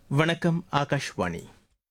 வணக்கம் ஆகாஷ்வாணி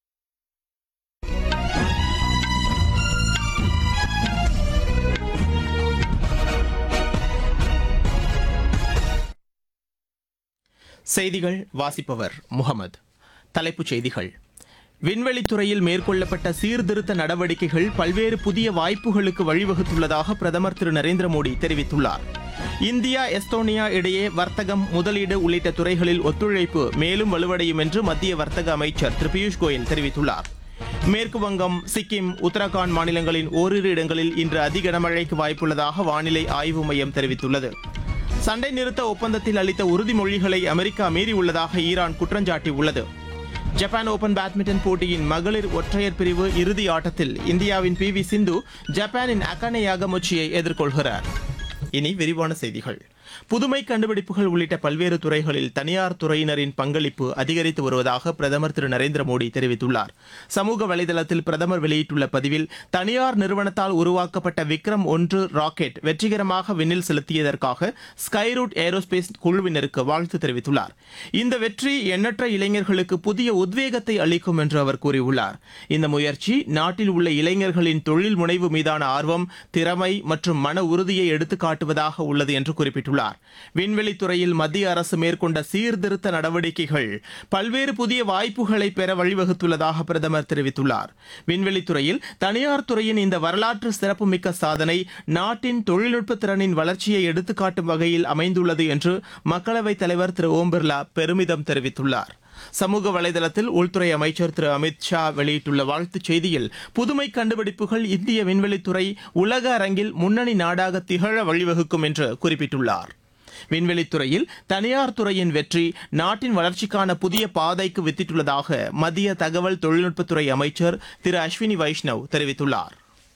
செய்திகள் வாசிப்பவர் முகமது தலைப்புச் செய்திகள் விண்வெளித்துறையில் மேற்கொள்ளப்பட்ட சீர்திருத்த நடவடிக்கைகள் பல்வேறு புதிய வாய்ப்புகளுக்கு வழிவகுத்துள்ளதாக பிரதமர் திரு நரேந்திர மோடி தெரிவித்துள்ளார் இந்தியா எஸ்தோனியா இடையே வர்த்தகம் முதலீடு உள்ளிட்ட துறைகளில் ஒத்துழைப்பு மேலும் வலுவடையும் என்று மத்திய வர்த்தக அமைச்சர் திரு பியூஷ் கோயல் தெரிவித்துள்ளார் மேற்கு வங்கம் சிக்கிம் உத்தரகாண்ட் மாநிலங்களின் ஓரிரு இடங்களில் இன்று அதி கனமழைக்கு வாய்ப்புள்ளதாக வானிலை ஆய்வு மையம் தெரிவித்துள்ளது சண்டை நிறுத்த ஒப்பந்தத்தில் அளித்த உறுதிமொழிகளை அமெரிக்கா மீறியுள்ளதாக ஈரான் குற்றஞ்சாட்டியுள்ளது ஜப்பான் ஓபன் பேட்மிண்டன் போட்டியின் மகளிர் ஒற்றையர் பிரிவு இறுதி ஆட்டத்தில் இந்தியாவின் பி வி சிந்து ஜப்பானின் அகானே யாகமுச்சியை எதிர்கொள்கிறார் இனி விரிவான செய்திகள் புதுமை கண்டுபிடிப்புகள் உள்ளிட்ட பல்வேறு துறைகளில் தனியார் துறையினரின் பங்களிப்பு அதிகரித்து வருவதாக பிரதமர் திரு நரேந்திர மோடி தெரிவித்துள்ளார் சமூக வலைதளத்தில் பிரதமர் வெளியிட்டுள்ள பதிவில் தனியார் நிறுவனத்தால் உருவாக்கப்பட்ட விக்ரம் ஒன்று ராக்கெட் வெற்றிகரமாக விண்ணில் செலுத்தியதற்காக ஸ்கைரூட் ஏரோஸ்பேஸ் குழுவினருக்கு வாழ்த்து தெரிவித்துள்ளார் இந்த வெற்றி எண்ணற்ற இளைஞர்களுக்கு புதிய உத்வேகத்தை அளிக்கும் என்று அவர் கூறியுள்ளார் இந்த முயற்சி நாட்டில் உள்ள இளைஞர்களின் தொழில் முனைவு மீதான ஆர்வம் திறமை மற்றும் மன உறுதியை எடுத்துக் காட்டுவதாக உள்ளது என்று குறிப்பிட்டுள்ளார் விண்வெளித் துறையில் மத்திய அரசு மேற்கொண்ட சீர்திருத்த நடவடிக்கைகள் பல்வேறு புதிய வாய்ப்புகளை பெற வழிவகுத்துள்ளதாக பிரதமர் தெரிவித்துள்ளார் விண்வெளித் துறையில் தனியார் துறையின் இந்த வரலாற்று சிறப்புமிக்க சாதனை நாட்டின் தொழில்நுட்ப திறனின் வளர்ச்சியை எடுத்துக்காட்டும் வகையில் அமைந்துள்ளது என்று மக்களவைத் தலைவர் திரு ஓம் பிர்லா பெருமிதம் தெரிவித்துள்ளார் சமூக வலைதளத்தில் உள்துறை அமைச்சர் திரு அமித் ஷா வெளியிட்டுள்ள வாழ்த்துச் செய்தியில் புதுமை கண்டுபிடிப்புகள் இந்திய விண்வெளித்துறை உலக அரங்கில் முன்னணி நாடாக திகழ வழிவகுக்கும் என்று குறிப்பிட்டுள்ளார் விண்வெளித்துறையில் தனியார் துறையின் வெற்றி நாட்டின் வளர்ச்சிக்கான புதிய பாதைக்கு வித்திட்டுள்ளதாக மத்திய தகவல் தொழில்நுட்பத்துறை அமைச்சர் திரு அஸ்வினி வைஷ்ணவ் தெரிவித்துள்ளார்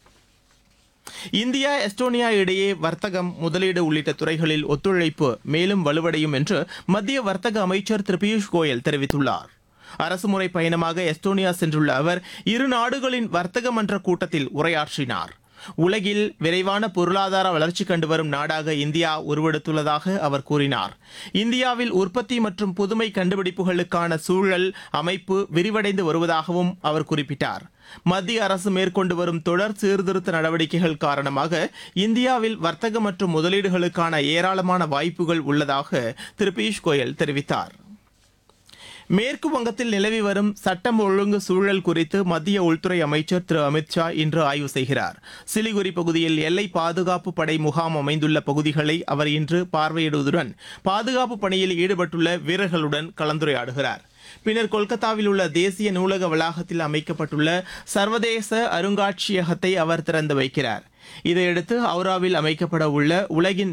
இந்தியா எஸ்டோனியா இடையே வர்த்தகம் முதலீடு உள்ளிட்ட துறைகளில் ஒத்துழைப்பு மேலும் வலுவடையும் என்று மத்திய வர்த்தக அமைச்சர் திரு பியூஷ் கோயல் தெரிவித்துள்ளார் அரசுமுறை பயணமாக எஸ்டோனியா சென்றுள்ள அவர் இரு நாடுகளின் வர்த்தக மன்ற கூட்டத்தில் உரையாற்றினார் உலகில் விரைவான பொருளாதார வளர்ச்சி கண்டு வரும் நாடாக இந்தியா உருவெடுத்துள்ளதாக அவர் கூறினார் இந்தியாவில் உற்பத்தி மற்றும் புதுமை கண்டுபிடிப்புகளுக்கான சூழல் அமைப்பு விரிவடைந்து வருவதாகவும் அவர் குறிப்பிட்டார் மத்திய அரசு மேற்கொண்டு வரும் தொடர் சீர்திருத்த நடவடிக்கைகள் காரணமாக இந்தியாவில் வர்த்தக மற்றும் முதலீடுகளுக்கான ஏராளமான வாய்ப்புகள் உள்ளதாக திரு பியூஷ் கோயல் தெரிவித்தார் மேற்கு வங்கத்தில் நிலவி வரும் சட்டம் ஒழுங்கு சூழல் குறித்து மத்திய உள்துறை அமைச்சர் திரு அமித் ஷா இன்று ஆய்வு செய்கிறார் சிலிகுரி பகுதியில் எல்லை பாதுகாப்பு படை முகாம் அமைந்துள்ள பகுதிகளை அவர் இன்று பார்வையிடுவதுடன் பாதுகாப்பு பணியில் ஈடுபட்டுள்ள வீரர்களுடன் கலந்துரையாடுகிறார் பின்னர் கொல்கத்தாவில் உள்ள தேசிய நூலக வளாகத்தில் அமைக்கப்பட்டுள்ள சர்வதேச அருங்காட்சியகத்தை அவர் திறந்து வைக்கிறார் இதையடுத்து ஹவுராவில் அமைக்கப்பட உள்ள உலகின்